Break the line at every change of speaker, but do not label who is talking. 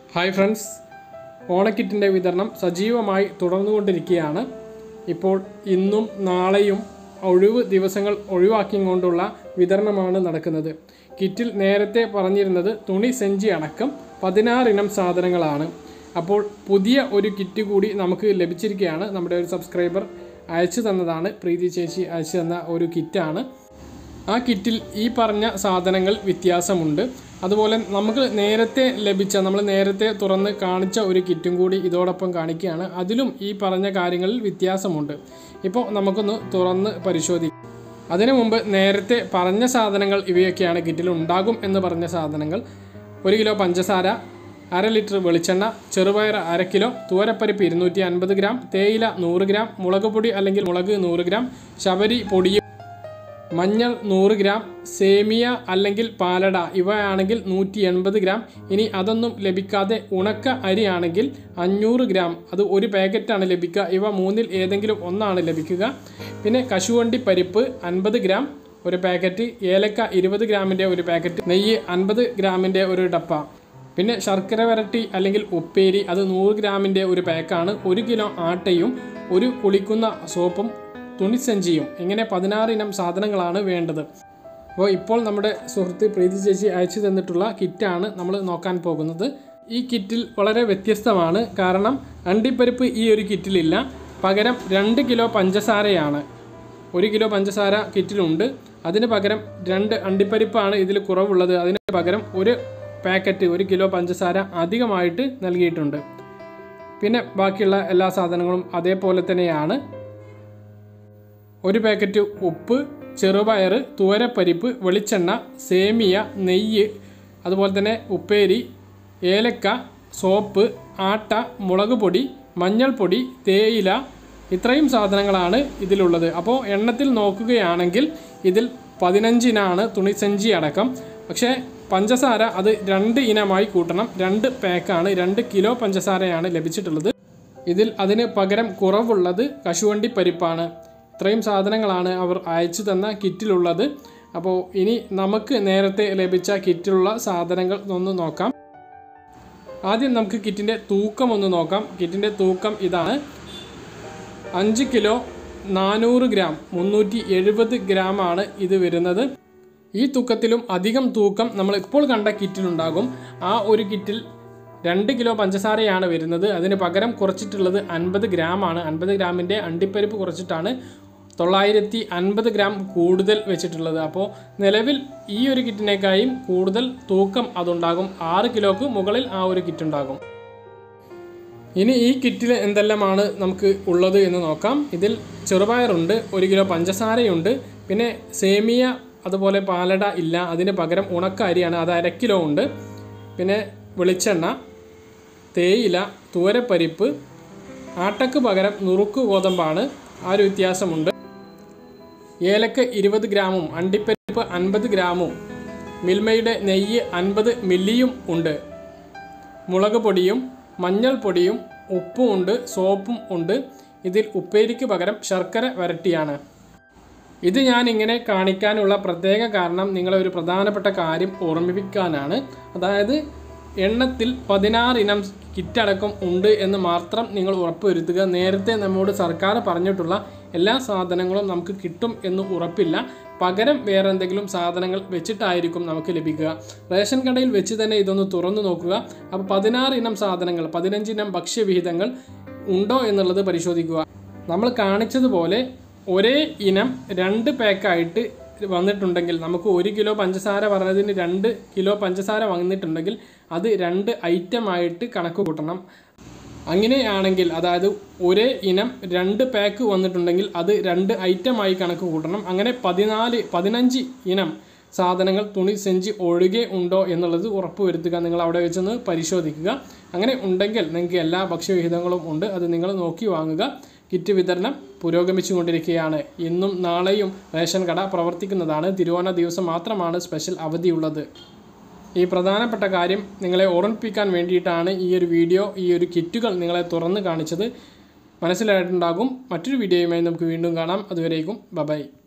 hi friends ഓണക്കിറ്റിൻ്റെ വിതരണം സജീവമായി തുടർന്നുകൊണ്ടിരിക്കുകയാണ് ഇപ്പോൾ ഇന്നും നാളെയും ഒഴിവ് ദിവസങ്ങൾ ഒഴിവാക്കിക്കൊണ്ടുള്ള വിതരണമാണ് നടക്കുന്നത് കിറ്റിൽ നേരത്തെ പറഞ്ഞിരുന്നത് തുണി സെഞ്ചി അടക്കം പതിനാറിനം സാധനങ്ങളാണ് അപ്പോൾ പുതിയ ഒരു കിറ്റ് കൂടി നമുക്ക് ലഭിച്ചിരിക്കുകയാണ് നമ്മുടെ ഒരു സബ്സ്ക്രൈബർ അയച്ചു തന്നതാണ് പ്രീതി ചേച്ചി അയച്ചു തന്ന ഒരു കിറ്റാണ് ആ കിറ്റിൽ ഈ പറഞ്ഞ സാധനങ്ങൾ വ്യത്യാസമുണ്ട് അതുപോലെ നമുക്ക് നേരത്തെ ലഭിച്ച നമ്മൾ നേരത്തെ തുറന്ന് കാണിച്ച ഒരു കിറ്റും കൂടി ഇതോടൊപ്പം കാണിക്കുകയാണ് അതിലും ഈ പറഞ്ഞ കാര്യങ്ങളിൽ വ്യത്യാസമുണ്ട് ഇപ്പോൾ നമുക്കൊന്ന് തുറന്ന് പരിശോധിക്കാം അതിനു മുമ്പ് നേരത്തെ പറഞ്ഞ സാധനങ്ങൾ ഇവയൊക്കെയാണ് കിറ്റിൽ ഉണ്ടാകും എന്ന് പറഞ്ഞ സാധനങ്ങൾ ഒരു കിലോ പഞ്ചസാര അര ലിറ്റർ വെളിച്ചെണ്ണ ചെറുപയർ അര കിലോ തുവരപ്പരിപ്പ് ഇരുന്നൂറ്റി അൻപത് ഗ്രാം തേയില നൂറ് ഗ്രാം മുളക് പൊടി അല്ലെങ്കിൽ മുളക് നൂറ് ഗ്രാം ശബരി പൊടിയും മഞ്ഞൾ നൂറ് ഗ്രാം സേമിയ അല്ലെങ്കിൽ പാലട ഇവയാണെങ്കിൽ നൂറ്റി എൺപത് ഗ്രാം ഇനി അതൊന്നും ലഭിക്കാതെ ഉണക്ക അരിയാണെങ്കിൽ അഞ്ഞൂറ് ഗ്രാം അത് ഒരു പാക്കറ്റാണ് ലഭിക്കുക ഇവ മൂന്നിൽ ഏതെങ്കിലും ഒന്നാണ് ലഭിക്കുക പിന്നെ കശുവണ്ടി പരിപ്പ് അൻപത് ഗ്രാം ഒരു പാക്കറ്റ് ഏലക്ക ഇരുപത് ഗ്രാമിൻ്റെ ഒരു പാക്കറ്റ് നെയ്യ് അൻപത് ഗ്രാമിൻ്റെ ഒരു ഡപ്പ പിന്നെ ശർക്കര വരട്ടി അല്ലെങ്കിൽ ഉപ്പേരി അത് നൂറ് ഗ്രാമിൻ്റെ ഒരു പാക്കാണ് ഒരു കിലോ ആട്ടയും ഒരു കുളിക്കുന്ന സോപ്പും തുണിസഞ്ചിയും ഇങ്ങനെ പതിനാറ് ഇനം സാധനങ്ങളാണ് വേണ്ടത് അപ്പോൾ ഇപ്പോൾ നമ്മുടെ സുഹൃത്ത് പ്രീതി ചേച്ചി അയച്ചു തന്നിട്ടുള്ള കിറ്റാണ് നമ്മൾ നോക്കാൻ പോകുന്നത് ഈ കിറ്റിൽ വളരെ വ്യത്യസ്തമാണ് കാരണം അണ്ടിപ്പരിപ്പ് ഈ ഒരു കിറ്റിലില്ല പകരം രണ്ട് കിലോ പഞ്ചസാരയാണ് ഒരു കിലോ പഞ്ചസാര കിറ്റിലുണ്ട് അതിന് പകരം രണ്ട് അണ്ടിപ്പരിപ്പാണ് ഇതിൽ കുറവുള്ളത് അതിന് പകരം ഒരു പാക്കറ്റ് ഒരു കിലോ പഞ്ചസാര അധികമായിട്ട് നൽകിയിട്ടുണ്ട് പിന്നെ ബാക്കിയുള്ള എല്ലാ സാധനങ്ങളും അതേപോലെ തന്നെയാണ് ഒരു പാക്കറ്റ് ഉപ്പ് ചെറുപയർ തുവരപ്പരിപ്പ് വെളിച്ചെണ്ണ സേമിയ നെയ്യ് അതുപോലെ തന്നെ ഉപ്പേരി ഏലക്ക സോപ്പ് ആട്ട മുളക് പൊടി മഞ്ഞൾപ്പൊടി തേയില ഇത്രയും സാധനങ്ങളാണ് ഇതിലുള്ളത് അപ്പോൾ എണ്ണത്തിൽ നോക്കുകയാണെങ്കിൽ ഇതിൽ പതിനഞ്ചിനാണ് തുണിസഞ്ചി അടക്കം പക്ഷേ പഞ്ചസാര അത് രണ്ട് ഇനമായി കൂട്ടണം രണ്ട് പാക്കാണ് രണ്ട് കിലോ പഞ്ചസാരയാണ് ലഭിച്ചിട്ടുള്ളത് ഇതിൽ അതിന് പകരം കുറവുള്ളത് കശുവണ്ടി പരിപ്പാണ് ഇത്രയും സാധനങ്ങളാണ് അവർ അയച്ചു തന്ന കിറ്റിലുള്ളത് അപ്പോൾ ഇനി നമുക്ക് നേരത്തെ ലഭിച്ച കിറ്റിലുള്ള സാധനങ്ങൾ ഒന്ന് നോക്കാം ആദ്യം നമുക്ക് കിറ്റിൻ്റെ തൂക്കം ഒന്ന് നോക്കാം കിറ്റിൻ്റെ തൂക്കം ഇതാണ് അഞ്ച് കിലോ നാനൂറ് ഗ്രാം മുന്നൂറ്റി എഴുപത് ഗ്രാമാണ് ഇത് വരുന്നത് ഈ തൂക്കത്തിലും അധികം തൂക്കം നമ്മൾ ഇപ്പോൾ കണ്ട കിറ്റിലുണ്ടാകും ആ ഒരു കിറ്റിൽ രണ്ട് കിലോ പഞ്ചസാരയാണ് വരുന്നത് അതിന് പകരം കുറച്ചിട്ടുള്ളത് അൻപത് ഗ്രാമാണ് അൻപത് ഗ്രാമിൻ്റെ അണ്ടിപ്പരിപ്പ് കുറച്ചിട്ടാണ് തൊള്ളായിരത്തി അൻപത് ഗ്രാം കൂടുതൽ വെച്ചിട്ടുള്ളത് അപ്പോൾ നിലവിൽ ഈ ഒരു കിറ്റിനേക്കായും കൂടുതൽ തൂക്കം അതുണ്ടാകും ആറ് കിലോക്ക് മുകളിൽ ആ ഒരു കിറ്റ് ഉണ്ടാകും ഇനി ഈ കിറ്റിൽ എന്തെല്ലാമാണ് നമുക്ക് ഉള്ളത് എന്ന് നോക്കാം ഇതിൽ ചെറുപയറുണ്ട് ഒരു കിലോ പഞ്ചസാരയുണ്ട് പിന്നെ സേമിയ അതുപോലെ പാലട ഇല്ല അതിന് പകരം ഉണക്ക അരിയാണ് അത് അര കിലോ ഉണ്ട് പിന്നെ വെളിച്ചെണ്ണ തേയില തൂരപ്പരിപ്പ് ആട്ടക്ക് പകരം നുറുക്ക് ഗോതമ്പാണ് ആ ഒരു വ്യത്യാസമുണ്ട് ഏലക്ക ഇരുപത് ഗ്രാമും അണ്ടിപ്പരിപ്പ് അൻപത് ഗ്രാമും മിൽമയുടെ നെയ്യ് അൻപത് മില്ലിയും ഉണ്ട് മുളക് പൊടിയും മഞ്ഞൾപ്പൊടിയും ഉപ്പും ഉണ്ട് സോപ്പും ഉണ്ട് ഇതിൽ ഉപ്പേരിക്ക് പകരം ശർക്കര വരട്ടിയാണ് ഇത് ഞാൻ ഇങ്ങനെ കാണിക്കാനുള്ള പ്രത്യേക കാരണം നിങ്ങളെ ഒരു പ്രധാനപ്പെട്ട കാര്യം ഓർമ്മിപ്പിക്കാനാണ് അതായത് എണ്ണത്തിൽ പതിനാറ് ഇനം കിറ്റടക്കം ഉണ്ട് എന്ന് മാത്രം നിങ്ങൾ ഉറപ്പുവരുത്തുക നേരത്തെ നമ്മോട് സർക്കാർ പറഞ്ഞിട്ടുള്ള എല്ലാ സാധനങ്ങളും നമുക്ക് കിട്ടും എന്ന് ഉറപ്പില്ല പകരം വേറെ എന്തെങ്കിലും സാധനങ്ങൾ വെച്ചിട്ടായിരിക്കും നമുക്ക് ലഭിക്കുക റേഷൻ കടയിൽ വെച്ച് തന്നെ ഇതൊന്ന് തുറന്നു നോക്കുക അപ്പോൾ പതിനാറ് ഇനം സാധനങ്ങൾ പതിനഞ്ച് ഇനം ഭക്ഷ്യവിഹിതങ്ങൾ ഉണ്ടോ എന്നുള്ളത് പരിശോധിക്കുക നമ്മൾ കാണിച്ചതുപോലെ ഒരേ ഇനം രണ്ട് പാക്കായിട്ട് വന്നിട്ടുണ്ടെങ്കിൽ നമുക്ക് ഒരു കിലോ പഞ്ചസാര പറഞ്ഞതിന് രണ്ട് കിലോ പഞ്ചസാര വന്നിട്ടുണ്ടെങ്കിൽ അത് രണ്ട് ഐറ്റമായിട്ട് കണക്ക് കൂട്ടണം അങ്ങനെയാണെങ്കിൽ അതായത് ഒരേ ഇനം രണ്ട് പാക്ക് വന്നിട്ടുണ്ടെങ്കിൽ അത് രണ്ട് ഐറ്റമായി കണക്ക് കൂട്ടണം അങ്ങനെ പതിനാല് പതിനഞ്ച് ഇനം സാധനങ്ങൾ തുണി സെഞ്ചി ഒഴികെ ഉണ്ടോ എന്നുള്ളത് ഉറപ്പുവരുത്തുക നിങ്ങൾ അവിടെ വെച്ചൊന്ന് പരിശോധിക്കുക അങ്ങനെ ഉണ്ടെങ്കിൽ നിങ്ങൾക്ക് എല്ലാ ഭക്ഷ്യവിഹിതങ്ങളും ഉണ്ട് അത് നിങ്ങൾ നോക്കി വാങ്ങുക കിറ്റ് വിതരണം പുരോഗമിച്ചുകൊണ്ടിരിക്കുകയാണ് ഇന്നും നാളെയും റേഷൻ കട പ്രവർത്തിക്കുന്നതാണ് തിരുവോണ ദിവസം മാത്രമാണ് സ്പെഷ്യൽ അവധിയുള്ളത് ഈ പ്രധാനപ്പെട്ട കാര്യം നിങ്ങളെ ഓർമ്മിപ്പിക്കാൻ വേണ്ടിയിട്ടാണ് ഈ ഒരു വീഡിയോ ഈ ഒരു കിറ്റുകൾ നിങ്ങളെ തുറന്ന് കാണിച്ചത് മനസ്സിലായിട്ടുണ്ടാകും മറ്റൊരു വീഡിയോയുമായി നമുക്ക് വീണ്ടും കാണാം അതുവരേക്കും ബബായ്